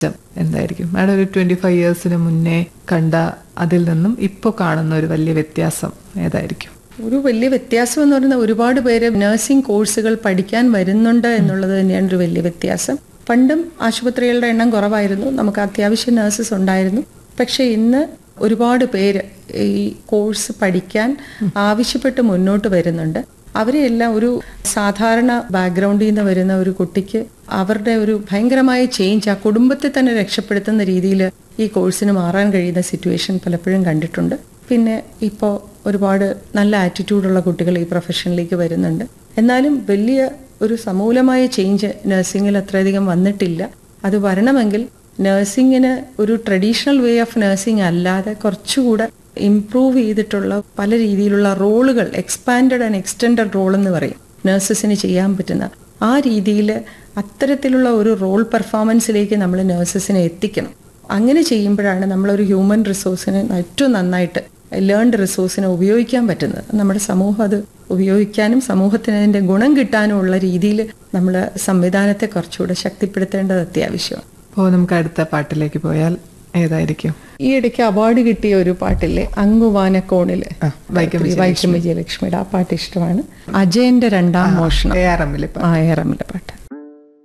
എന്തായിരിക്കും മാഡം ഒരു twenty five ഇയേഴ്സിന് മുന്നേ കണ്ട അതിൽ നിന്നും ഇപ്പോൾ കാണുന്ന ഒരു വലിയ വ്യത്യാസം ഏതായിരിക്കും ഒരു വലിയ വ്യത്യാസം എന്ന് പറയുന്നത് ഒരുപാട് പേര് നഴ്സിംഗ് കോഴ്സുകൾ പഠിക്കാൻ വരുന്നുണ്ട് എന്നുള്ളത് തന്നെയാണ് ഒരു വലിയ വ്യത്യാസം പണ്ടും ആശുപത്രികളുടെ എണ്ണം കുറവായിരുന്നു നമുക്ക് അത്യാവശ്യം നഴ്സസ് ഉണ്ടായിരുന്നു പക്ഷെ ഇന്ന് ഒരുപാട് പേര് ഈ കോഴ്സ് പഠിക്കാൻ ആവശ്യപ്പെട്ട് മുന്നോട്ട് വരുന്നുണ്ട് അവരെയെല്ലാം ഒരു സാധാരണ ബാക്ക്ഗ്രൗണ്ടിൽ നിന്ന് വരുന്ന ഒരു കുട്ടിക്ക് അവരുടെ ഒരു ഭയങ്കരമായ ചേഞ്ച് ആ കുടുംബത്തെ തന്നെ രക്ഷപ്പെടുത്തുന്ന രീതിയിൽ ഈ കോഴ്സിന് മാറാൻ കഴിയുന്ന സിറ്റുവേഷൻ പലപ്പോഴും കണ്ടിട്ടുണ്ട് പിന്നെ ഇപ്പോൾ ഒരുപാട് നല്ല ആറ്റിറ്റ്യൂഡുള്ള കുട്ടികൾ ഈ പ്രൊഫഷനിലേക്ക് വരുന്നുണ്ട് എന്നാലും വലിയ ഒരു സമൂലമായ ചേഞ്ച് നഴ്സിംഗിൽ അത്രയധികം വന്നിട്ടില്ല അത് വരണമെങ്കിൽ നഴ്സിംഗിന് ഒരു ട്രഡീഷണൽ വേ ഓഫ് നഴ്സിംഗ് അല്ലാതെ കുറച്ചുകൂടെ ഇംപ്രൂവ് ചെയ്തിട്ടുള്ള പല രീതിയിലുള്ള റോളുകൾ എക്സ്പാൻഡഡ് ആൻഡ് എക്സ്റ്റൻഡഡ് റോൾ എന്ന് പറയും നഴ്സസിന് ചെയ്യാൻ പറ്റുന്ന ആ രീതിയിൽ അത്തരത്തിലുള്ള ഒരു റോൾ പെർഫോമൻസിലേക്ക് നമ്മൾ നഴ്സസിനെ എത്തിക്കണം അങ്ങനെ ചെയ്യുമ്പോഴാണ് നമ്മളൊരു ഹ്യൂമൻ റിസോഴ്സിനെ ഏറ്റവും നന്നായിട്ട് ലേൺഡ് റിസോഴ്സിനെ ഉപയോഗിക്കാൻ പറ്റുന്നത് നമ്മുടെ സമൂഹം അത് ഉപയോഗിക്കാനും സമൂഹത്തിന് അതിൻ്റെ ഗുണം കിട്ടാനും ഉള്ള രീതിയിൽ നമ്മൾ സംവിധാനത്തെ കുറച്ചുകൂടെ ശക്തിപ്പെടുത്തേണ്ടത് അത്യാവശ്യമാണ് അപ്പോൾ നമുക്ക് അടുത്ത പാട്ടിലേക്ക് പോയാൽ ഏതായിരിക്കും ഈ ഇടയ്ക്ക് അവാർഡ് കിട്ടിയ ഒരു പാട്ടില്ലേ അങ്ങുവാനക്കോണില് ആ, വൈക്കം വൈക്കം വിജയലക്ഷ്മിയുടെ ആ പാട്ട് ഇഷ്ടമാണ് അജയന്റെ രണ്ടാം മോഷണം എ ആർ എമ്മിലെ ആ ഏറമ്മിലെ പാട്ട്